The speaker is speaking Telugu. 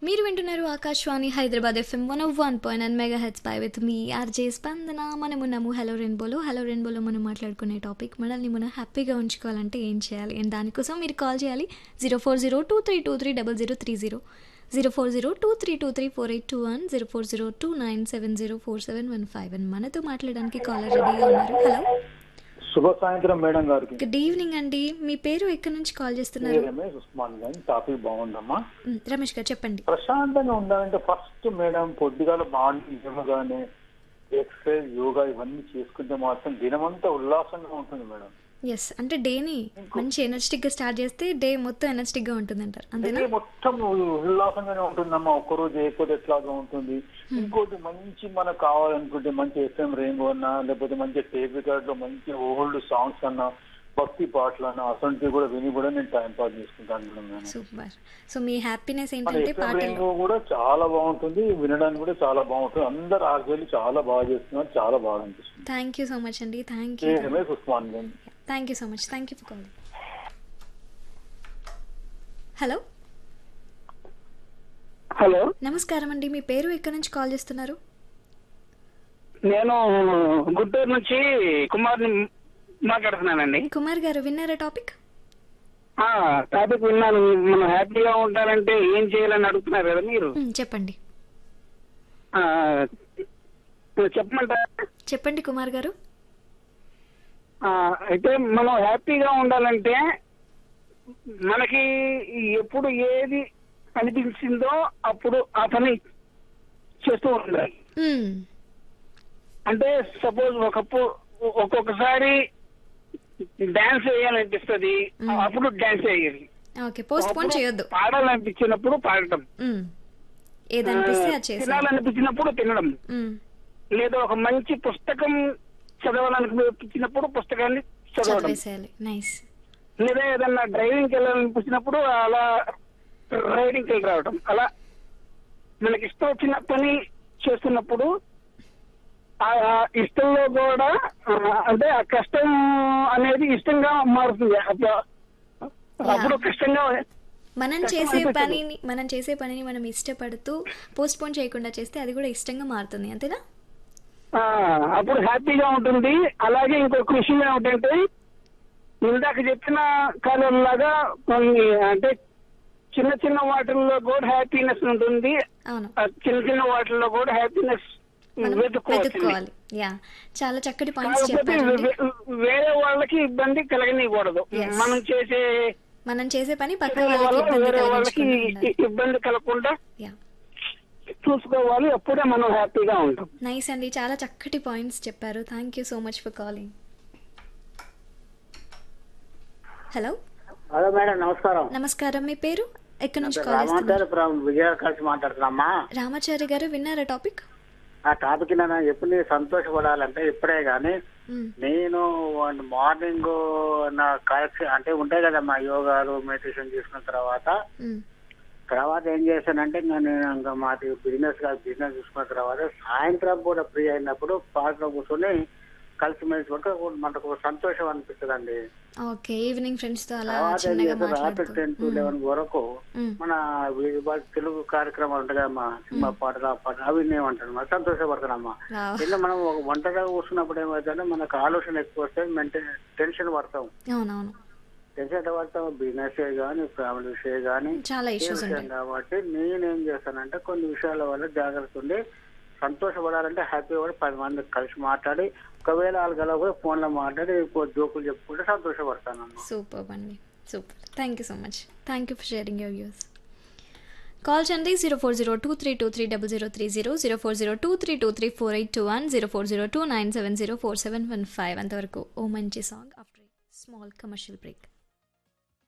మీరు వింటున్నారు Akashvani Hyderabad FM one of one point and mega heads పై విత్ మీ ఆర్జే స్పందన మనం ఉన్నాము హలో రెయిన్బోలో హలో రెయిన్బోలో మనం మాట్లాడుకునే టాపిక్ మనల్ని మనం హ్యాపీగా ఉంచుకోవాలంటే ఏం చేయాలి అండ్ దానికోసం మీరు కాల్ చేయాలి zero four zero two three two three double zero three zero zero four zero two three two three four eight two one zero four zero two nine seven zero four seven one five and మనతో మాట్లాడడానికి కాలర్ రెడీగా ఉన్నారు హలో శుభ సాయంత్రం మేడం గారికి గుడ్ ఈవినింగ్ అండి మీ పేరు ఎక్కడి నుంచి కాల్ చేస్తున్నారు ఏ రమేష్ ఉస్మాన్ గాని టాపిక్ బాగుందమ్మా మ్, రమేష్ గారు చెప్పండి ప్రశాంతంగా ఉండాలంటే ఫస్ట్ మేడం పొద్దుగాల మార్నింగ్ జిమ్ గానీ ఎక్సర్సైజ్ యోగా ఇవన్నీ చేసుకుంటే మాత్రం దినమంతా ఉల్లాసంగా ఉంటుంది మేడం ఎస్ అంటే డేని మంచి ఎనర్జెటిక్గా స్టార్ట్ చేస్తే డే మొత్తం ఎనర్జెటిక్గా ఉంటుంది అంటారు అంతేనా డే మొత్తం ఉల్లాసంగానే ఉంటుందమ్మా ఒక్కరోజు చేయకపోతే ఎట్లాగా ఉంటుంది ఇంకోటి మంచి మనకు కావాలనుకుంటే మంచి ఎఫ్ఎం రెయిన్బో అన్నా లేకపోతే మంచి టేప్ రికార్డ్ లో మంచి ఓల్డ్ సాంగ్స్ అన్నా భక్తి పాటలు అన్నా అసలు కూడా విని కూడా నేను టైం పాస్ చేసుకుంటాను మేడం నేను సూపర్ సో మీ హ్యాపీనెస్ మన ఏంటంటే ఎఫ్ఎం పాటలు రెయిన్బో కూడా చాలా బాగుంటుంది వినడానికి కూడా చాలా బాగుంటుంది అందరు ఆర్జేలు చాలా బాగా చేస్తున్నారు చాలా బాగా అనిపిస్తుంది థ్యాంక్ యూ సో మచ్ అండి thank a you Ramesh Usman గాని thank you so much thank you for calling hello hello నమస్కారం అండి మీ పేరు ఎక్కడి నుంచి కాల్ చేస్తున్నారు నేను గుంటూరు నుంచి కుమార్ని మాట్లాడుతున్నానండి కుమార్ గారు విన్నారా టాపిక్ ఆ టాపిక్ విన్నాను మనం హ్యాపీగా ఉండాలంటే ఏం చేయాలని అడుగుతున్నారు కదా మీరు మ్, చెప్పండి ఆ, చెప్పమంటారా చెప్పండి కుమార్ గారు ఆ, అయితే మనం హ్యాపీగా ఉండాలంటే మనకి ఎప్పుడు ఏది అనిపించిందో అప్పుడు ఆ పని చేస్తూ ఉండాలి మ్, అంటే సపోజ్ ఒకప్పుడు ఒక్కొక్కసారి డాన్స్ వేయాలనిపిస్తుంది అప్పుడు డాన్స్ వేయాలి ఓకే పోస్ట్ పోన్ చేయొద్దు పాడాలనిపించినప్పుడు పాడటం మ్, ఏదనిపిస్తే అది చేసి తినాలనిపించినప్పుడు తినడం లేదా ఒక మంచి పుస్తకం చదవాలనిపించినప్పుడు పుస్తకాన్ని చదవడం చదివేసేయాలి నైస్ లేదా ఏదన్నా డ్రైవింగ్కి వెళ్ళాలనిపించినప్పుడు అలా రైడింగ్కి వెళ్ళి రావడం అలా మనకి ఇష్టం వచ్చిన పని చేస్తున్నప్పుడు ఆ ఆ ఇష్టంలో కూడా ఆ, అంటే ఆ కష్టం అనేది ఇష్టంగా మారుతుంది అప్పుడు అప్పుడు కష్టంగా మనం కష్టం చేసే అనిపించదు. పనిని మనం చేసే పనిని మనం ఇష్టపడుతూ పోస్ట్ పోన్ చేయకుండా చేస్తే అది కూడా ఇష్టంగా మారుతుంది అంతేనా ఆ, అప్పుడు హ్యాపీగా ఉంటుంది అలాగే ఇంకొక విషయం ఏమిటంటే ఇందాక చెప్పిన కాలంలాగా కొన్ని అంటే చిన్న చిన్న వాటిల్లో కూడా హ్యాపీనెస్ ఉంటుంది అవును ఆ చిన్న చిన్న వాటిల్లో కూడా హ్యాపీనెస్ మనం వెతుక్కోవచ్చు వెతుక్కోవాలి యా చాలా చక్కటి పాయింట్స్ కాకపోతే చెప్పారండి వే- వేరే వాళ్ళకి ఇబ్బంది కలగనీయకూడదు Yes. మనం చేసే మనం చేసే పని పక్క పని వాళ్ళకి వల్ల ఇబ్బంది వేరే వాళ్ళకి కలిగించకుండా ఉండాలి. ఇబ్బంది కలగకుండా యా చూసుకోవాలి అప్పుడే మనం హ్యాపీగా ఉంటాం నైస్ అండి చాలా చక్కటి పాయింట్స్ చెప్పారు thank you so much for calling hello hello madam నమస్కారం నమస్కారం మీ పేరు ఎక్కడి నుంచి కాల్ చేస్తున్నారు రామాచార్యపురం విజయ కలిసి మాట్లాడుతున్నామ్మా రామాచారి గారు విన్నారా టాపిక్ ఆ టాపిక్ నేను ఎప్పుడు సంతోషపడాలంటే ఇప్పుడే గాని నేను మార్నింగ్ నా కరెక్షన్ అంటే ఉంటాయి కదమ్మా యోగాలు మెడిటేషన్ చేసుకున్న తర్వాత తర్వాత ఏం చేశానంటే ఇంకా నేను ఇంకా మాది బిజినెస్ కాదు బిజినెస్ చూసుకున్న తర్వాత సాయంత్రం కూడా ఫ్రీ అయినప్పుడు పార్క్ లో కూర్చొని కలిసి మెలిసి పడితే మనకు సంతోషం అనిపిస్తుందండి ఓకే ఈవినింగ్ ఫ్రెండ్స్ తో అలా తర్వాత ఏం చిన్నగా చేస్తారు రాత్రి మాట్లాడుతూ టెన్ టు లెవెన్ వరకు మ్మ్. మన వీధి బయట తెలుగు కార్యక్రమాలు ఉంటాయి కదమ్మా సినిమా పాటలు ఆ పాటలు అవి నేమంటాను మరి సంతోషపడతానమ్మా వావ్. ఎందుకంటే మనం ఒక ఒంటరిగా కూర్చున్నప్పుడు ఏమవుతుందంటే మనకు ఆలోచన ఎక్కువ వస్తే మెంటల్ టెన్షన్ పడతాం అవునవును టెన్షన్ ఎట్లా పడతాం బిజినెస్ కానీ ఫ్యామిలీ విషయం కానీ చాలా ఏ ఇష్యూస్ విషయం ఉంటాయి కాబట్టి నేనేం చేస్తానంటే కొన్ని విషయాల వల్ల జాగ్రత్త ఉండి సంతోషపడాలంటే హ్యాపీ కూడా పది మంది కలిసి మాట్లాడి ఒకవేళ వాళ్ళు కలవకపోతే ఫోన్లో మాట్లాడి ఎక్కువ జోకులు చెప్పుకుంటే సంతోషపడతానమ్మా సూపర్ అండి super thank you so much thank you for sharing your views call చేయండి zero four zero two three two three double zero three zero zero four zero two three two three four eight two one zero four zero two nine seven zero four seven one five అంతవరకు ఓ మంచి song after small commercial break